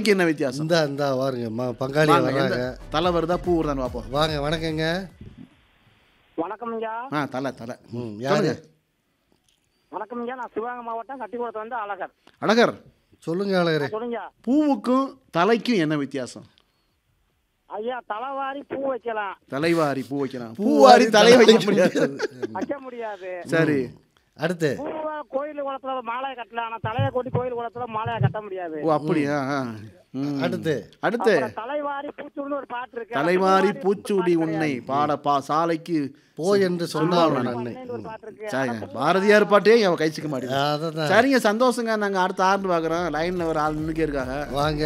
தலைக்கு என்ன வித்தியாசம் இந்த இந்த வாருங்க மா பங்காளி வாங்க, வர்றாங்க எந்த தலை வருதா பூ வருதான்னு பார்ப்போம் வாங்க வணக்கங்க வணக்கம் ஐயா ஆ தலை தலை ம் யாரு வணக்கம் ஐயா நான் சிவகங்கை மாவட்டம் கட்டிக்குளத்து வந்து அழகர் அழகர் சொல்லுங்க அழகரே சொல்லுங்க பூவுக்கும் தலைக்கும் என்ன வித்தியாசம் ஐயா தலைவாரி பூ வைக்கலாம் தலைவாரி பூ வைக்கலாம் பூவாரி தலை வைக்க முடியாது வைக்க முடியாது சரி அடுத்து பூவை கோயில் குளத்துல மாலையை கட்டலாம் ஆனா தலையை கொட்டி கோயில் குளத்துல மாலையை கட்ட முடியாது ஓ அப்படியா ஆ. ம். அடுத்து அடுத்து அப்புறம் தலைவாரி பூச்சூடுன்னு ஒரு பாட்டு இருக்கு தலைவாரி பூச்சூடி உன்னை பாட பா சாலைக்கு போ என்று சொன்னால் நன்மை பூச்சூடுன்னு ஒரு பாட்டு இருக்கு சரிங்க பாரதியார் பாட்டே அவன் கைச்சிக்க மாட்டேங்குது அதான் சரிங்க சந்தோஷங்க நாங்க அடுத்த ஆண்டு பார்க்குறோம் லைன்ல ஒரு ஆள் நின்னுக்கே இருக்காங்க வாங்க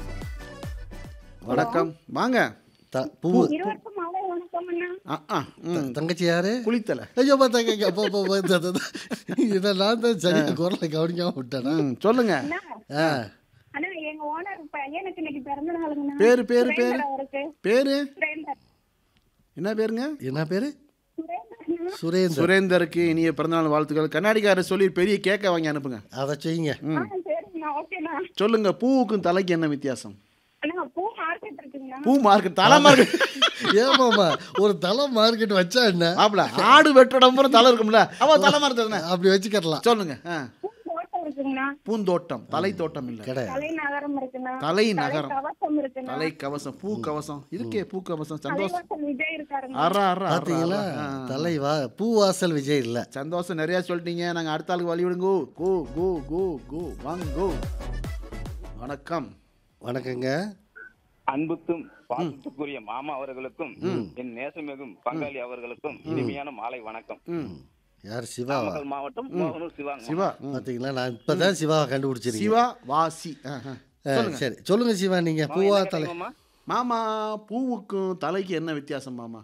வணக்கம் வாங்க த- பூ இருவருக்கும் மாலை வணக்கம் அண்ணா ஆ, ஆ, ம். தங்கச்சி யாரு குளித்தலை ஐயோ பார்த்தாங்க அப்போ அப்போ இதை நான் தான் சரியா குரலை கவனிக்காம விட்டேனா ம், சொல்லுங்க அண்ணா ஆ அண்ணா எங்க ஓனர் பையனுக்கு இன்னைக்கு பிறந்த நாளுங்கண்ணா பேரு பேரு பேரு சுரேந்தர் அவருக்கு பேரு சுரேந்தர் என்ன பேருங்க என்ன பேரு சுரேந்தர் அண்ணா. சுரேந்தர் சுரேந்தருக்கு இனிய பிறந்தநாள் வாழ்த்துக்கள் கண்ணாடிக்காரர் சொல்லி பெரிய கேக்க வாங்கி அனுப்புங்க அதை செய்யுங்க ஆ சரிங்கண்ணா ஓகேண்ணா சொல்லுங்க பூவுக்கும் தலைக்கு என்ன வித்தியாசம் அண்ணா பூ மார்க்கெட் இருக்குங்களா பூ மார்க்கெட் தலை மார்க்கெட் ஏமாமா ஒரு தலை மார்க்கெட் வச்சா என்ன ஆப்ல ஆடு வெட்டடம் பூரா தலை இருக்கும்ல அவ தலை மரத்து அப்படி வச்சுக்கலாம் சொல்லுங்க ஆ. பூ தோட்டம் இருக்குங்கண்ணா பூந்தோட்டம் தலை தோட்டம் இல்ல கிடையாது தலை நகரம் இருக்குண்ணா தலை நகரம் கவசம் இருக்குண்ணா தலை கவசம் பூ கவசம் இருக்கே பூ கவசம் சந்தோஷம் தலைவாசல் விஜய் இருக்காருங்க அறா அறா, அறா பாத்தீங்களா அறா. ஆ. தலை வா பூவாசல் விஜய் இல்ல சந்தோஷம் நிறைய சொல்லிட்டீங்க நாங்க அடுத்த ஆளுக்கு வழி விடுங்க கோ கோ கோ கோ வாங்க கோ வணக்கம் வணக்கங்க அன்புக்கும் பாசத்துக்குரிய மாமா அவர்களுக்கும் என் நேசமிகும் பங்காளி அவர்களுக்கும் இனிமையான மாலை வணக்கம் ம் யார் சிவா நாமக்கல் மாவட்டம் மோகனூர் சிவாங்க சிவா ம். பாத்தீங்களா நான் இப்பதான் சிவாவை கண்டுபிடிச்சிருக்கேன் சிவா வாசி ஆ, ஆ. சரி சொல்லுங்க சிவா நீங்க பூவா தலை மாமா மாமா பூவுக்கும் தலைக்கு என்ன வித்தியாசம் மாமா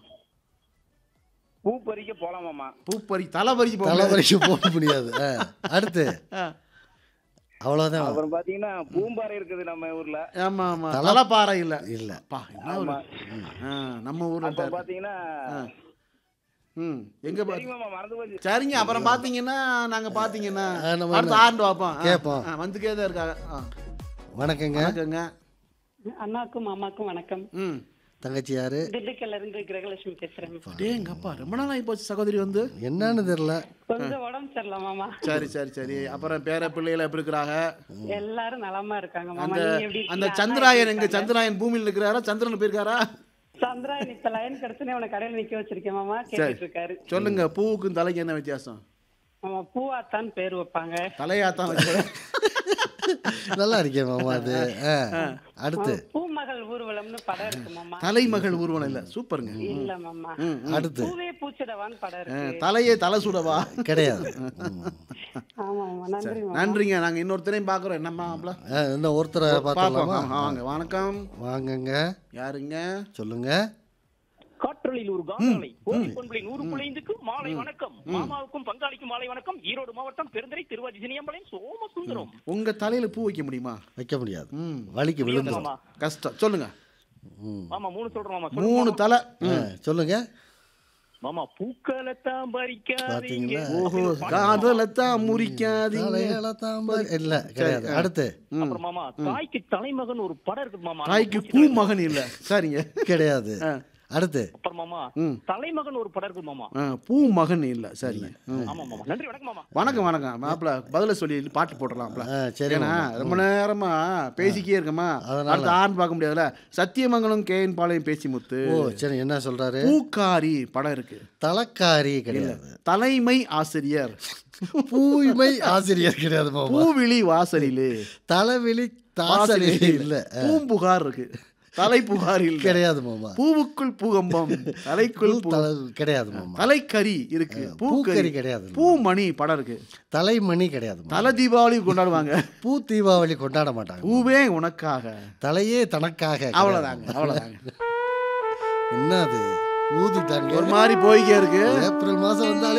பூ பறிக்க போலாம் மாமா பூ பறி தலை பறிச்சு போக தலை முடியாது. வரைக்கும் போக முடியாது ஆ, அடுத்து ஆ. அவ்வளவுதான் அப்புறம் பாத்தீங்கன்னா பூம்பாறை இருக்குது நம்ம ஊர்ல ஆமா ஆமா தலைப்பாறை இல்ல இல்ல பா என்ன ஒரு ஆ, நம்ம ஊர்ல அப்புறம் பாத்தீங்கன்னா ம் எங்க பா சரிங்க மாமா மறந்து போச்சு சரிங்க அப்புறம் பாத்தீங்கன்னா நாங்க பாத்தீங்கன்னா ஆ, நம்ம அடுத்த ஆண்டு பார்ப்போம் ஆ, கேட்போம். ஆ, வந்துட்டே தான் இருக்காங்க ஆ. வணக்கங்க வணக்கங்க அண்ணாக்கும் மாமாக்கும் வணக்கம் ம் தங்கச்சி யாரு திண்டுக்கல்ல இருந்து கிரகலட்சுமி பேசுறேன் டேங்கப்பா ரொம்ப நாள் ஆகி போச்சு சகோதரி வந்து என்னன்னு தெரியல கொஞ்சம் உடம்பு சரியில்ல மாமா சரி சரி சரி அப்புறம் பேர பிள்ளைகள் எப்படி இருக்கிறாங்க எல்லாரும் நலமா இருக்காங்க மாமா அந்த நீங்க எப்படி அந்த இருக்கீங்க? சந்திராயன் எங்க சந்திராயன் பூமியில் இருக்கிறாரா சந்திரன் போயிருக்காரா சந்திராயன் இப்ப லைன் கிடைச்சுனே உன கடையில் நிக்க வச்சிருக்கேன் மாமா கேட்டுட்டு இருக்காரு சொல்லுங்க பூவுக்கும் தலைக்கு என்ன வித்தியாசம் மாமா பூவாத்தான் பேர் வைப்பாங்க தலையாத்தான் வச்சு நல்லா இருக்கேன் மாமா அது ஆ, அடுத்து பூமகள் ஊர்வலம்னு படம் இருக்கு மாமா தலைமகள் ஊர்வலம் இல்ல சூப்பருங்க இல்ல மாமா அடுத்து பூவே பூச்சிடவான்னு படம் ஆ, இருக்கு தலையே தலை சுடவா கிடையாது ம். ஆமா மாமா நன்றி மாமா நன்றிங்க நாங்க இன்னொருத்தரையும் பாக்குறோம் என்னம்மா மாப்ள? ஆ, இன்னும் ஒருத்தரை பாப்போம் பார்த்துடலாமா ஆ, வாங்க வணக்கம் வாங்கங்க யாருங்க சொல்லுங்க காற்றலில் ஒரு காதலை கோழி பண்புலை நூறு புள்ளைந்துக்கு மாலை வணக்கம் மாமாவுக்கும் பங்காளிக்கும் மாலை வணக்கம் ஈரோடு மாவட்டம் பெருந்தரை திருவாதி சினியம்பாளையம் சோமசுந்தரம் உங்க தலையில பூ வைக்க முடியுமா வைக்க முடியாது ம் வலிக்கு விழுந்துரும் மாமா கஷ்டம் சொல்லுங்க ம். மாமா மூணு சொல்றேன் மாமா சொல்லுங்க மூணு மாமா. தலை ஆ, சொல்லுங்க மாமா பூக்களை தான் பறிக்காதீங்க பாத்தீங்களா? ஓஹோ காதலத்தான் முறிக்காதீங்க தலையில தாம்பல் இல்ல கிடையாது அடுத்து அப்புறம் மாமா தாய்க்கு தலைமகன் ஒரு படம் இருக்குது மாமா தாய்க்கு பூ மகன் இல்ல சரிங்க கிடையாது ஆ. அடுத்து அப்புறம் மாமா ம். தலைமகன் ஒரு படம் இருக்குது மாமா ஆ, பூ மகன் இல்ல சரிங்க ம். ஆமா மாமா நன்றி வணக்கம் மாமா வணக்கம் வணக்கம் மாப்பிள பதில சொல்லி பாட்டு போட்டுடலாம்ல ஆ, சரி ஏன்னா மாமா. ரொம்ப நேரமா பேசிக்கே இருக்கமா அதனால. அடுத்த ஆண் பார்க்க முடியாதுல்ல சத்தியமங்கலம் கேஎன் பாளையம் பேசி முத்து ஓ சரி என்ன சொல்றாரு பூக்காரி படம் இருக்கு தலக்காரி கிடையாது தலைமை ஆசிரியர் பூய்மை ஆசிரியர் கிடையாது மாமா பூவிழி வாசலிலே தலைவிழி தாசரி இல்ல பூம்புகார் இருக்கு தலை புகார் இல்ல கிடையாது மாமா பூவுக்குள் பூகம்பம் தலைக்குள் பூ தலை கிடையாது மாமா தலைக்கறி இருக்கு பூக்கறி பூக்கறி கிடையாது பூமணி படம் இருக்கு தலைமணி கிடையாது மாமா. தலை தீபாவளி கொண்டாடுவாங்க பூ தீபாவளி கொண்டாட மாட்டாங்க பூவே உனக்காக தலையே தனக்காக அவ்வளவுதாங்க அவ்வளவுதாங்க என்ன அது ஊதிட்டாங்க ஒரு மாதிரி போய்க்கே இருக்கு ஏப்ரல் மாசம் வந்தாலே